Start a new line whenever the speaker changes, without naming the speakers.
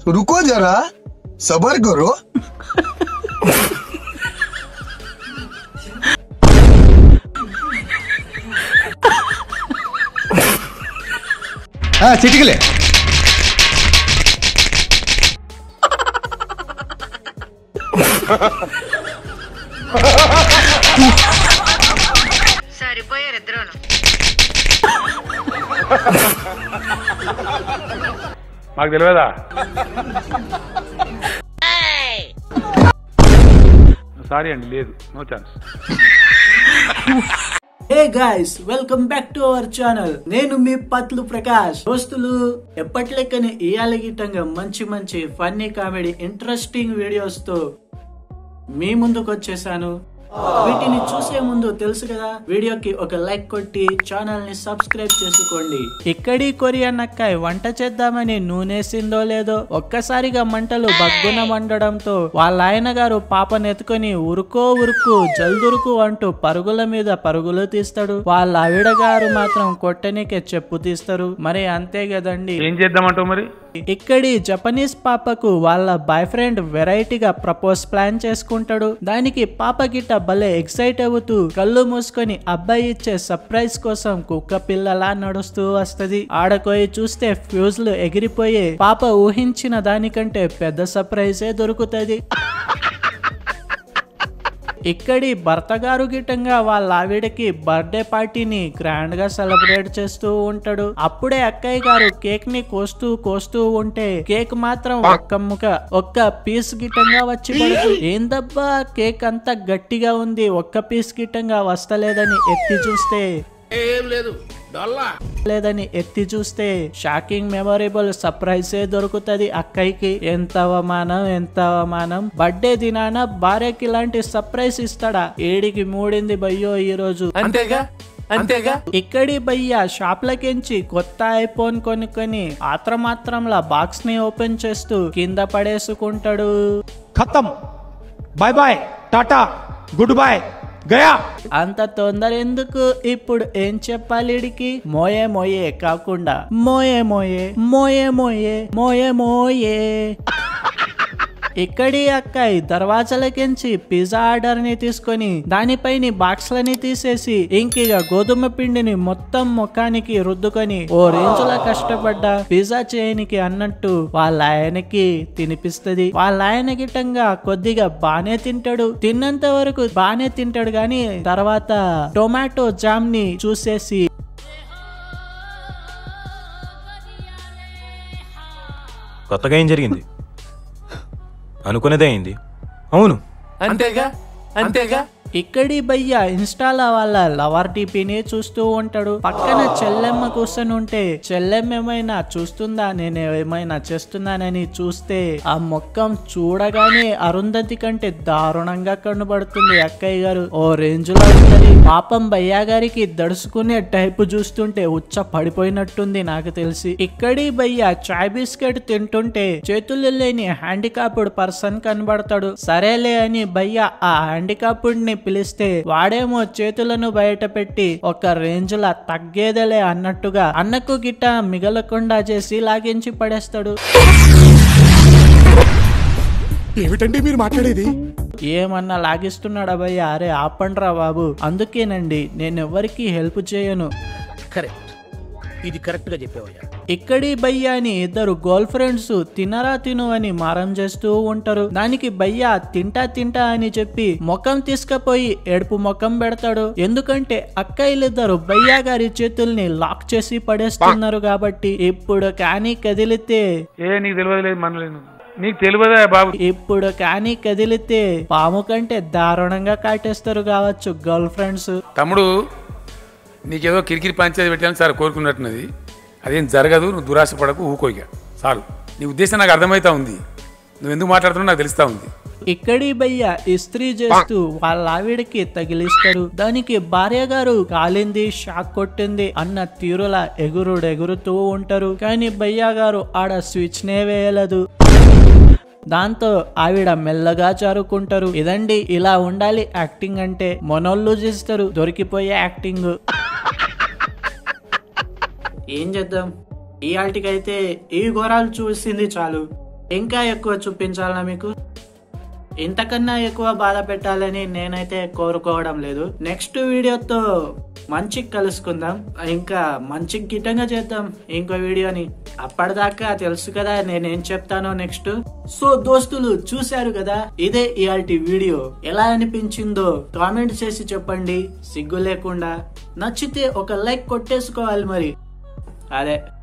रुको जरा सबर करो
చిటికలే
సరిపోయారు ఇద్దరును
మాకు తెలియదా సారీ అండి లేదు no chance
hey guys welcome back to our channel నేను మీ పత్లు ప్రకాష్ దోస్తులు ఎప్పట్లెక్కనే ఇయాలగిట్టంగా మంచి మంచి ఫన్నీ కామెడీ ఇంట్రెస్టింగ్ వీడియోస్ తో మీ ముందుకు వచ్చేసాను వీటిని చూసే ముందు తెలుసు కదా వీడియోకి ఒక లైక్ కొట్టి ఛానల్ ని సబ్స్క్రైబ్ చేసుకోండి ఇక్కడి కొరియన్ అక్కాయ్ వంట చేద్దామని నూనెసిందో లేదో ఒక్కసారిగా మంటలు బగ్గున మండడంతో వాళ్ళ ఆయన గారు పాపనెత్తుకొని ఉరుకో ఉరుకు జల్దురుకు అంటూ పరుగుల మీద పరుగులు తీస్తాడు వాళ్ళ ఆవిడ గారు మాత్రం కొట్టనికే చెప్పు తీస్తారు మరి అంతే కదండి
ఏం చేద్దామంటావు మరి
ఇక్కడి జపనీస్ పాపకు వాళ్ళ బాయ్ ఫ్రెండ్ వెరైటీగా ప్రపోజ్ ప్లాన్ చేసుకుంటాడు దానికి పాప గిట్ట భలే ఎక్సైట్ అవుతూ కళ్ళు మూసుకొని అబ్బాయి ఇచ్చే సర్ప్రైజ్ కోసం కుక్క పిల్లలా నడుస్తూ వస్తది ఆడకోయి చూస్తే ఫ్యూజ్లు ఎగిరిపోయే పాప ఊహించిన దానికంటే పెద్ద సర్ప్రైజే దొరుకుతది ఇక్కడి భర్త గారు గిట్టంగా వాళ్ళ ఆవిడకి బర్త్డే పార్టీని గ్రాండ్ గా సెలబ్రేట్ చేస్తూ ఉంటాడు అప్పుడే అక్కయ్య గారు కేక్ ని కోస్తూ కోస్తూ ఉంటే కేక్ మాత్రం ఒక్క ముక్క ఒక్క పీస్ గిట్టంగా వచ్చి పడుతుంది ఏందబ్బా కేక్ అంతా గట్టిగా ఉంది ఒక్క పీస్ గిట్టంగా వస్తలేదని ఎత్తి చూస్తే లేదని ఎత్తి చూస్తే షాకింగ్ మెమొరబుల్ సర్ప్రైజ్ ఏ దొరుకుతది అక్కయ్యకి ఎంత అవమానం ఎంత అవమానం బర్త్డే దినాన భార్యకి ఇలాంటి సర్ప్రైజ్ ఇస్తాడా ఏడికి మూడింది బయ్యో ఈ రోజు
అంతేగా అంతేగా
ఇక్కడి భయ్య షాప్లకించి కొత్త ఐఫోన్ కొనుక్కొని ఆత్రమాత్రంలా బాక్స్ ని ఓపెన్ చేస్తూ కింద పడేసుకుంటాడు
ఖతం bye bye tata good bye గయా
అంత తొందర ఎందుకు ఇప్పుడు ఏం చెప్పాలి ఈడికి మోయే మోయే కాకుండా మోయే మోయే మోయే మోయే మోయే మోయే ఇక్కడి అక్కాయి దర్వాజలకించి పిజ్జా ఆర్డర్ ని తీసుకొని దానిపైని బాక్స్లని తీసేసి ఇంకిగా గోధుమ పిండిని మొత్తం ముఖానికి రుద్దుకొని ఓ రేంజ్లా కష్టపడ్డ పిజ్జా చేయనికి అన్నట్టు వాళ్ళ ఆయనకి తినిపిస్తది వాళ్ళ ఆయన గిట్టంగా కొద్దిగా బానే తింటాడు తిన్నంత వరకు బానే తింటాడు గాని తర్వాత టొమాటో జామ్ ని చూసేసి
కొత్తగా ఏం జరిగింది అనుకునేదే అయింది అవును
అంతేగా అంతేగా
ఇక్కడి భయ్య ఇన్స్టాలో వాళ్ళ లవర్ టీపీని చూస్తూ ఉంటాడు పక్కన చెల్లెమ్మ కూర్చొని ఉంటే చెల్లెమ్మ ఏమైనా చూస్తుందా నేను ఏమైనా చేస్తున్నానని చూస్తే ఆ మొక్కం చూడగానే అరుంధతి కంటే దారుణంగా కనబడుతుంది అక్కయ్య గారు ఓ రేంజ్ లో ఉంటది పాపం భయ్య గారికి దడుచుకునే టైపు చూస్తుంటే ఉచ్చ పడిపోయినట్టుంది నాకు తెలిసి ఇక్కడి భయ్య చాయ్ బిస్కెట్ తింటుంటే చేతులు లేని హ్యాండికాప్డ్ పర్సన్ కనబడతాడు సరేలే అని భయ్య ఆ హ్యాండికాప్డ్ ని పిలిస్తే వాడేమో చేతులను బయట పెట్టి ఒక రేంజ్ లా తగ్గేదేలే అన్నట్టుగా అన్నకు గిట్ట మిగలకుండా చేసి లాగించి పడేస్తాడు
ఏమిటండి మీరు మాట్లాడేది
ఏమన్నా లాగిస్తున్నాడా భయ్య అరే ఆపండ్రా బాబు అందుకేనండి నేను ఎవరికి హెల్ప్ చేయను
కరెక్ట్ ఇది కరెక్ట్ గా చెప్పావయ్యా
ఇక్కడి భయ్య అని ఇద్దరు గర్ల్ ఫ్రెండ్స్ తినరా తిను అని మారం చేస్తూ ఉంటారు దానికి భయ్య తింటా తింటా అని చెప్పి ముఖం తీసుకపోయి ఏడుపు ముఖం పెడతాడు ఎందుకంటే అక్కయ్యలిద్దరు భయ్య గారి చేతుల్ని లాక్ చేసి పడేస్తున్నారు కాబట్టి ఇప్పుడు కానీ కదిలితే
ఏ నీకు తెలియదు లేదు మనలేదు నీకు తెలియదా బాబు
ఇప్పుడు కానీ కదిలితే పాము కంటే దారుణంగా కాటేస్తారు కావచ్చు గర్ల్ ఫ్రెండ్స్
తమ్ముడు నీకేదో కిరికిరి పంచాయతీ పెట్టాలని సార్ కోరుకున్నట్టున్నది అదేం జరగదు నువ్వు దురాశ పడకు ఊకోయిక చాలు నీ ఉద్దేశం నాకు అర్థమవుతా ఉంది నువ్వు ఎందుకు మాట్లాడుతున్నావు నాకు తెలుస్తా ఉంది
ఇక్కడి భయ్య ఇస్త్రీ చేస్తూ వాళ్ళ ఆవిడకి తగిలిస్తారు దానికి భార్య గారు కాలింది షాక్ కొట్టింది అన్న తీరులా ఎగురుడు ఎగురుతూ ఉంటారు కానీ భయ్య గారు ఆడ స్విచ్ నే వేయలేదు దాంతో ఆవిడ మెల్లగా చారుకుంటారు ఇదండి ఇలా ఉండాలి యాక్టింగ్ అంటే మొనోళ్ళు చేస్తారు దొరికిపోయే యాక్టింగ్ ఏం చేద్దాం ఈ ఆల్టికైతే ఈ ఘోరాలు చూసింది చాలు ఇంకా ఎక్కువ చూపించాలా మీకు ఇంతకన్నా ఎక్కువ బాధ పెట్టాలని నేనైతే కోరుకోవడం లేదు నెక్స్ట్ వీడియోతో మంచికి కలుసుకుందాం ఇంకా మంచికి గిట్టంగా చేద్దాం ఇంకో వీడియోని అప్పటిదాకా తెలుసు కదా నేనేం చెప్తానో నెక్స్ట్ సో దోస్తులు చూశారు కదా ఇదే ఇయాల్టి వీడియో ఎలా అనిపించిందో కామెంట్ చేసి చెప్పండి సిగ్గు లేకుండా నచ్చితే ఒక లైక్ కొట్టేసుకోవాలి మరి అదే